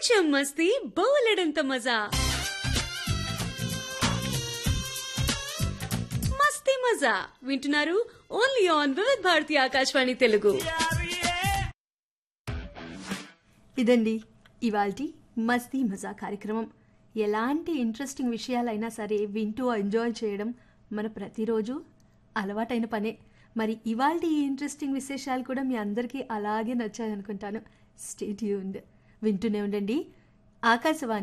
కొంచెం మస్తీ బోలెడంత మజా మస్తీ మజా వింటున్నారు ఓన్లీ ఆన్ వివిధ భారతి ఆకాశవాణి తెలుగు ఇదండి ఇవాల్టి మస్తీ మజా కార్యక్రమం ఎలాంటి ఇంట్రెస్టింగ్ విషయాలైనా సరే వింటూ ఎంజాయ్ చేయడం మన ప్రతిరోజు అలవాటైన పనే మరి ఇవాళ ఈ ఇంట్రెస్టింగ్ విశేషాలు కూడా మీ అందరికీ అలాగే నచ్చాయనుకుంటాను స్టేట్ యూన్డ్ వింటూనే ఉండండి ఆకాశవాణి